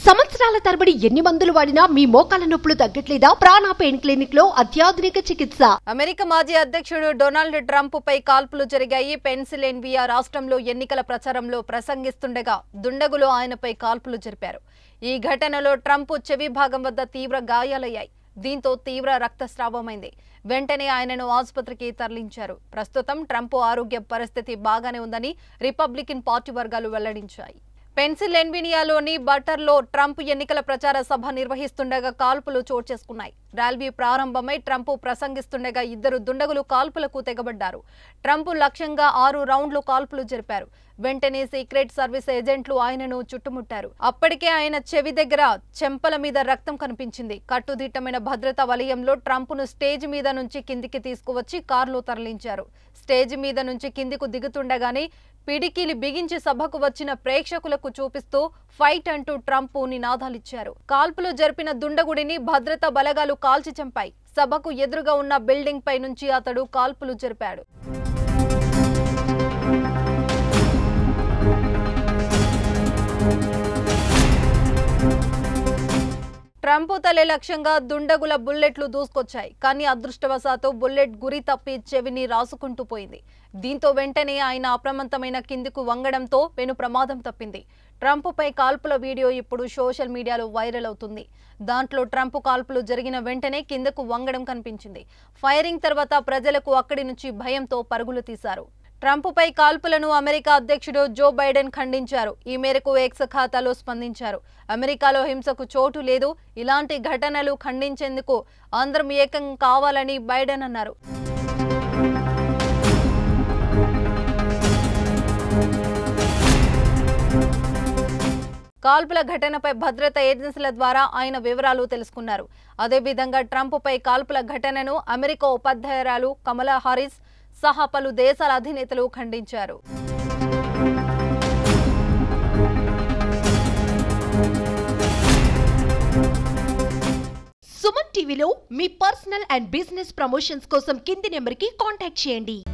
సంవత్సరాల తరబడి ఎన్ని మందులు వాడినా మీ మోకాల నొప్పులు తగ్గట్లేదా ప్రాణ పెయిన్ క్లినిక్ లో అత్యాధునిక చికిత్స అమెరికా మాజీ అధ్యక్షుడు డొనాల్డ్ ట్రంప్ పై కాల్పులు జరిగాయి పెన్సిల్వేనియా రాష్ట్రంలో ఎన్నికల ప్రచారంలో ప్రసంగిస్తుండగా దుండగులు ఆయనపై కాల్పులు జరిపారు ఈ ఘటనలో ట్రంప్ చెవి భాగం వద్ద తీవ్ర గాయాలయ్యాయి దీంతో తీవ్ర రక్తస్రావమైంది వెంటనే ఆయనను ఆసుపత్రికి తరలించారు ప్రస్తుతం ట్రంప్ ఆరోగ్య పరిస్థితి బాగానే ఉందని రిపబ్లికన్ పార్టీ వర్గాలు వెల్లడించాయి పెన్సిల్వేనియాలోని బటర్లో ట్రంప్ ఎన్నికల ప్రచార సభ నిర్వహిస్తుండగా కాల్పులు చోటు చేసుకున్నాయి ర్యాలీ ప్రారంభమై ట్రంప్ ప్రసంగిస్తుండగా ఇద్దరు దుండగులు కాల్పులకు తెగబడ్డారు ట్రంప్ లక్ష్యంగా ఆరు రౌండ్లు కాల్పులు జరిపారు వెంటనే సీక్రెట్ సర్వీస్ ఏజెంట్లు ఆయనను చుట్టుముట్టారు అప్పటికే ఆయన చెవి దగ్గర చెంపల మీద రక్తం కనిపించింది కట్టుదిట్టమైన భద్రతా వలయంలో ట్రంప్ను స్టేజ్ మీద నుంచి కిందికి తీసుకువచ్చి కారులో తరలించారు స్టేజ్ మీద నుంచి కిందికు దిగుతుండగానే పిడికిలి బిగించి సభకు వచ్చిన ప్రేక్షకులకు చూపిస్తూ ఫైట్ అంటూ ట్రంప్ నినాదాలిచ్చారు కాల్పులు జరిపిన దుండగుడిని భద్రతా బలగాలు కాల్చి చంపాయి సభకు ఎదురుగా ఉన్న బిల్డింగ్ పై నుంచి అతడు కాల్పులు జరిపాడు ట్రంప్ తలే లక్ష్యంగా దుండగుల బుల్లెట్లు దూసుకొచ్చాయి కానీ అదృష్టవశాత్తు బుల్లెట్ గురి తప్పి చెవిని రాసుకుంటూ పోయింది దీంతో వెంటనే ఆయన అప్రమత్తమైన కిందికు వంగడంతో పెను ప్రమాదం తప్పింది ట్రంప్ పై కాల్పుల వీడియో ఇప్పుడు సోషల్ మీడియాలో వైరల్ అవుతుంది దాంట్లో ట్రంప్ కాల్పులు జరిగిన వెంటనే కిందకు వంగడం కనిపించింది ఫైరింగ్ తర్వాత ప్రజలకు అక్కడి నుంచి భయంతో పరుగులు తీశారు ట్రంప్పై కాల్పులను అమెరికా అధ్యక్షుడు జో బైడెన్ ఖండించారు ఈ మేరకు ఎక్స్ ఖాతాలో స్పందించారు అమెరికాలో హింసకు చోటు లేదు ఇలాంటి ఘటనలు ఖండించేందుకు అందరం ఏకం కావాలని బైడెన్ అన్నారు కాల్పుల ఘటనపై భద్రతా ఏజెన్సీల ద్వారా ఆయన వివరాలు తెలుసుకున్నారు అదేవిధంగా ట్రంప్పై కాల్పుల ఘటనను అమెరికా ఉపాధ్యాయురాలు కమలా హారిస్ సహా పలు దేశాల అధినేతలు ఖండించారు సుమన్ టీవీలో మీ పర్సనల్ అండ్ బిజినెస్ ప్రమోషన్స్ కోసం కింది నెంబర్ కి కాంటాక్ట్ చేయండి